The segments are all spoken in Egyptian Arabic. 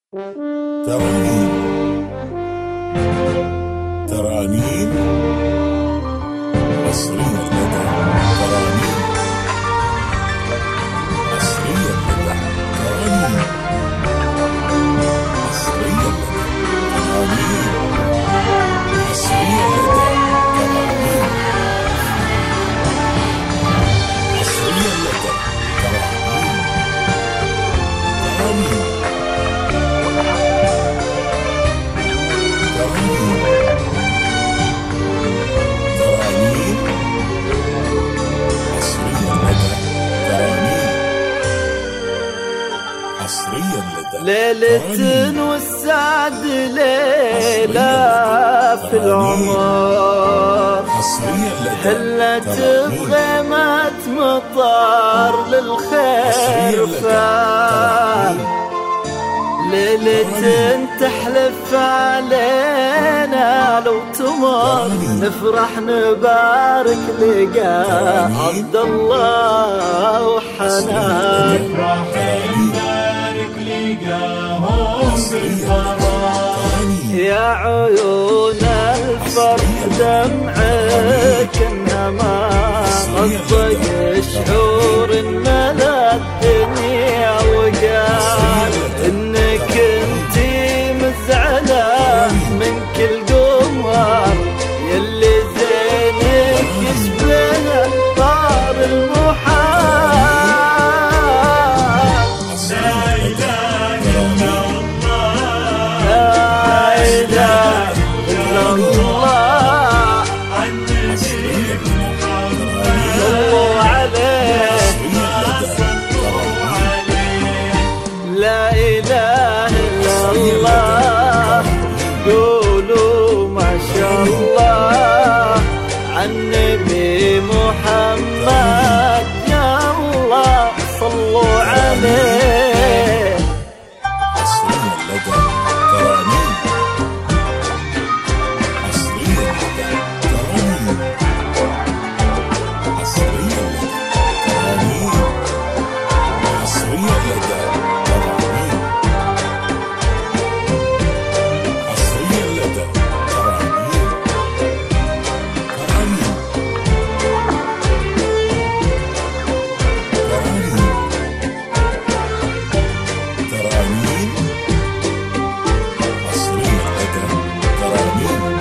ترانيم ترانيم مصرية لدى ترانيم مصرية لدى ترانيم مصرية لدى ترانيم مصرية لدى ترانيم مصرية لدى ترانيم ترانيم ترانيم ترانيم حصريا لدى ترانيم حصريا لدى ليلة والسعد ليلة في العمر حصريا لدى حلت ترانيم. بغيمة مطار للخير فان ليلة تحلف علينا لو تمر نفرح نبارك لقاء عبد الله وحنان بارك لقاهم بالفرح يا عيون الفرح دمعك انما صدق شعور ان لا الدنيا وقال انك انتي مزعلة من كل قمر يلي زينك يشبه طار المحال لا إله إلا الله لا إله إلا الله صلوا عليه لا إله إلا الله قولوا ما شاء الله عن نبي محمد يا الله صلوا عليه حصريا لدى ترانيم حصريا لدى ترانيم حصريا لدى ترانيم حصريا لدى ترانيم حصريا لدى ترانيم ترانيم ترانيم ترانيم حصريا لدى ترانيم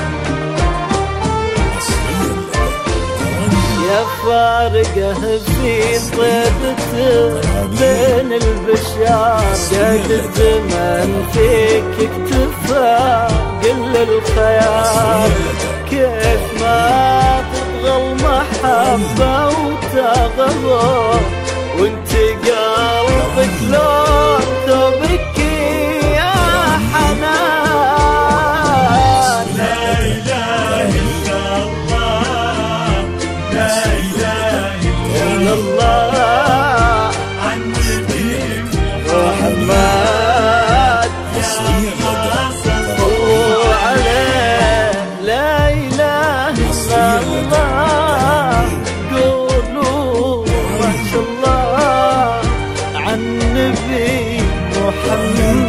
حصريا لدى ترانيم يا فارقه في طيبته بين البشار قد الزمن فيك اكتفى قل الخيال كيف ما تبغى المحبة وتغضب وانت قلبك لون ثوبك يا حنان لا إله إلا الله لا إله إلا إلا الله عن نبي محمد حصريا لدى صلوا عليه لا إله إلا الله قولوا ما شاء الله عن نبي محمد